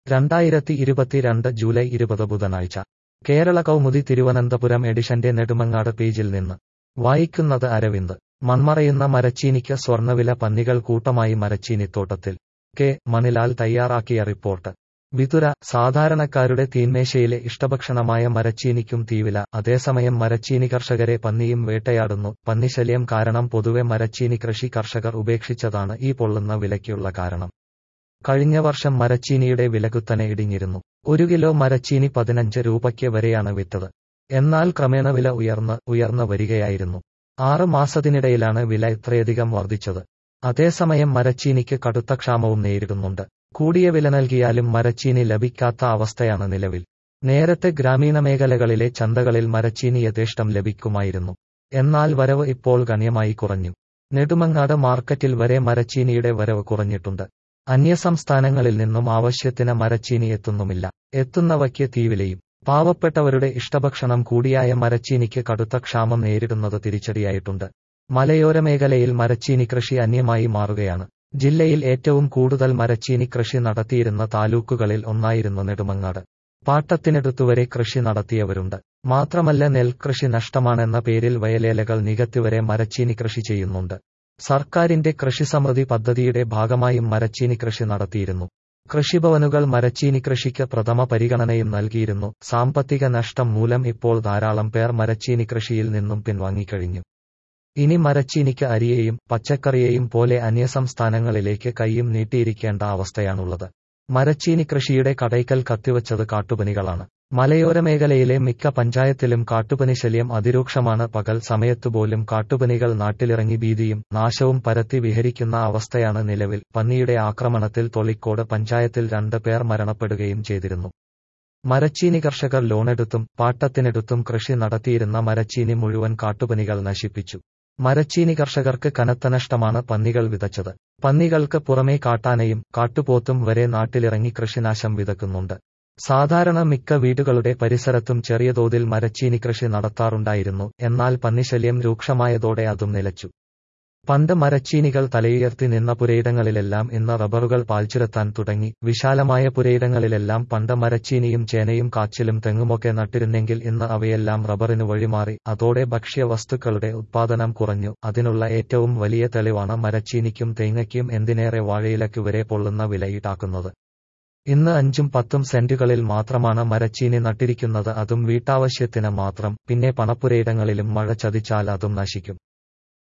രണ്ടായിരത്തി ഇരുപത്തിരണ്ട് ജൂലൈ ഇരുപത് ബുധനാഴ്ച കേരള കൗമുദി തിരുവനന്തപുരം എഡിഷന്റെ നെടുമങ്ങാട് പേജിൽ നിന്ന് വായിക്കുന്നത് അരവിന്ദ് മൺമറയുന്ന മരച്ചീനിക്ക് സ്വർണ്ണവില പന്നികൾ കൂട്ടമായി മരച്ചീനിത്തോട്ടത്തിൽ കെ മണിലാൽ തയ്യാറാക്കിയ റിപ്പോർട്ട് വിതുര സാധാരണക്കാരുടെ തീന്മേശയിലെ ഇഷ്ടഭക്ഷണമായ മരച്ചീനിക്കും തീവില അതേസമയം മരച്ചീനി കർഷകരെ പന്നിയും വേട്ടയാടുന്നു പന്നിശല്യം കാരണം പൊതുവെ മരച്ചീനി കൃഷി കർഷകർ ഉപേക്ഷിച്ചതാണ് ഈ പൊള്ളുന്ന വിലയ്ക്കുള്ള കാരണം കഴിഞ്ഞ വർഷം മരച്ചീനിയുടെ വില കുത്തനെ ഇടിഞ്ഞിരുന്നു ഒരു കിലോ മരച്ചീനി പതിനഞ്ച് രൂപയ്ക്ക് വരെയാണ് വിറ്റത് എന്നാൽ ക്രമേണ വില ഉയർന്ന് ഉയർന്നു വരികയായിരുന്നു ആറ് മാസത്തിനിടയിലാണ് വില ഇത്രയധികം വർദ്ധിച്ചത് അതേസമയം മരച്ചീനിക്ക് കടുത്ത ക്ഷാമവും നേരിടുന്നുണ്ട് കൂടിയ വില നൽകിയാലും മരച്ചീനി ലഭിക്കാത്ത അവസ്ഥയാണ് നിലവിൽ നേരത്തെ ഗ്രാമീണ മേഖലകളിലെ ചന്തകളിൽ മരച്ചീനി യഥേഷ്ടം ലഭിക്കുമായിരുന്നു എന്നാൽ വരവ് ഇപ്പോൾ ഗണ്യമായി കുറഞ്ഞു നെടുമങ്ങാട് മാർക്കറ്റിൽ വരെ മരച്ചീനിയുടെ വരവ് കുറഞ്ഞിട്ടുണ്ട് അന്യസംസ്ഥാനങ്ങളിൽ നിന്നും ആവശ്യത്തിന് മരച്ചീനി എത്തുന്നുമില്ല എത്തുന്നവയ്ക്ക് തീവിലയും പാവപ്പെട്ടവരുടെ ഇഷ്ടഭക്ഷണം കൂടിയായ മരച്ചീനിക്ക് കടുത്ത ക്ഷാമം നേരിടുന്നത് തിരിച്ചടിയായിട്ടുണ്ട് മലയോര മേഖലയിൽ മരച്ചീനി കൃഷി അന്യമായി മാറുകയാണ് ജില്ലയിൽ ഏറ്റവും കൂടുതൽ മരച്ചീനി കൃഷി നടത്തിയിരുന്ന താലൂക്കുകളിൽ ഒന്നായിരുന്നു നെടുമങ്ങാട് പാട്ടത്തിനെടുത്തുവരെ കൃഷി നടത്തിയവരുണ്ട് മാത്രമല്ല നെൽകൃഷി നഷ്ടമാണെന്ന പേരിൽ വയലേലകൾ നികത്തിവരെ മരച്ചീനി കൃഷി ചെയ്യുന്നുണ്ട് സർക്കാരിന്റെ കൃഷിസമൃദ്ധി പദ്ധതിയുടെ ഭാഗമായും മരച്ചീനി കൃഷി നടത്തിയിരുന്നു കൃഷിഭവനുകൾ മരച്ചീനി കൃഷിക്ക് പ്രഥമ പരിഗണനയും നൽകിയിരുന്നു സാമ്പത്തിക നഷ്ടം മൂലം ഇപ്പോൾ ധാരാളം പേർ മരച്ചീനി കൃഷിയിൽ നിന്നും പിൻവാങ്ങിക്കഴിഞ്ഞു ഇനി മരച്ചീനിക്ക് അരിയെയും പച്ചക്കറിയെയും പോലെ അന്യസംസ്ഥാനങ്ങളിലേക്ക് കൈയും നീട്ടിയിരിക്കേണ്ട അവസ്ഥയാണുള്ളത് മരച്ചീനി കൃഷിയുടെ കടയ്ക്കൽ കത്തിവച്ചത് കാട്ടുപനികളാണ് മലയോര മേഖലയിലെ മിക്ക പഞ്ചായത്തിലും കാട്ടുപനി ശല്യം അതിരൂക്ഷമാണ് പകൽ സമയത്തുപോലും കാട്ടുപനികൾ നാട്ടിലിറങ്ങി ഭീതിയും നാശവും പരത്തി വിഹരിക്കുന്ന അവസ്ഥയാണ് നിലവിൽ പന്നിയുടെ ആക്രമണത്തിൽ തൊളിക്കോട് പഞ്ചായത്തിൽ രണ്ട് പേർ മരണപ്പെടുകയും ചെയ്തിരുന്നു മരച്ചീനി കർഷകർ ലോണെടുത്തും പാട്ടത്തിനെടുത്തും കൃഷി നടത്തിയിരുന്ന മരച്ചീനി മുഴുവൻ കാട്ടുപനികൾ നശിപ്പിച്ചു മരച്ചീനി കർഷകർക്ക് കനത്ത നഷ്ടമാണ് പന്നികൾ വിതച്ചത് പന്നികൾക്ക് പുറമേ കാട്ടാനയും കാട്ടുപോത്തും വരെ നാട്ടിലിറങ്ങി കൃഷിനാശം വിതക്കുന്നുണ്ട് സാധാരണ മിക്ക വീടുകളുടെ പരിസരത്തും ചെറിയ തോതിൽ മരച്ചീനി കൃഷി നടത്താറുണ്ടായിരുന്നു എന്നാൽ പന്നിശല്യം രൂക്ഷമായതോടെ അതും നിലച്ചു പണ്ട് മരച്ചീനികൾ തലയുയർത്തി നിന്ന പുരയിടങ്ങളിലെല്ലാം ഇന്ന് റബ്ബറുകൾ പാൽച്ചുരത്താൻ തുടങ്ങി വിശാലമായ പുരയിടങ്ങളിലെല്ലാം പണ്ട് മരച്ചീനിയും ചേനയും കാച്ചിലും തെങ്ങുമൊക്കെ നട്ടിരുന്നെങ്കിൽ ഇന്ന് അവയെല്ലാം റബ്ബറിന് വഴിമാറി അതോടെ ഭക്ഷ്യവസ്തുക്കളുടെ ഉത്പാദനം കുറഞ്ഞു അതിനുള്ള ഏറ്റവും വലിയ തെളിവാണ് മരച്ചീനിക്കും തേങ്ങയ്ക്കും എന്തിനേറെ വാഴയിലയ്ക്ക് വരെ പൊള്ളുന്ന വില ഈടാക്കുന്നത് ഇന്ന് അഞ്ചും പത്തും സെന്റുകളിൽ മാത്രമാണ് മരച്ചീനി നട്ടിരിക്കുന്നത് അതും വീട്ടാവശ്യത്തിന് മാത്രം പിന്നെ പണപ്പുരയിടങ്ങളിലും മഴ ചതിച്ചാൽ അതും നശിക്കും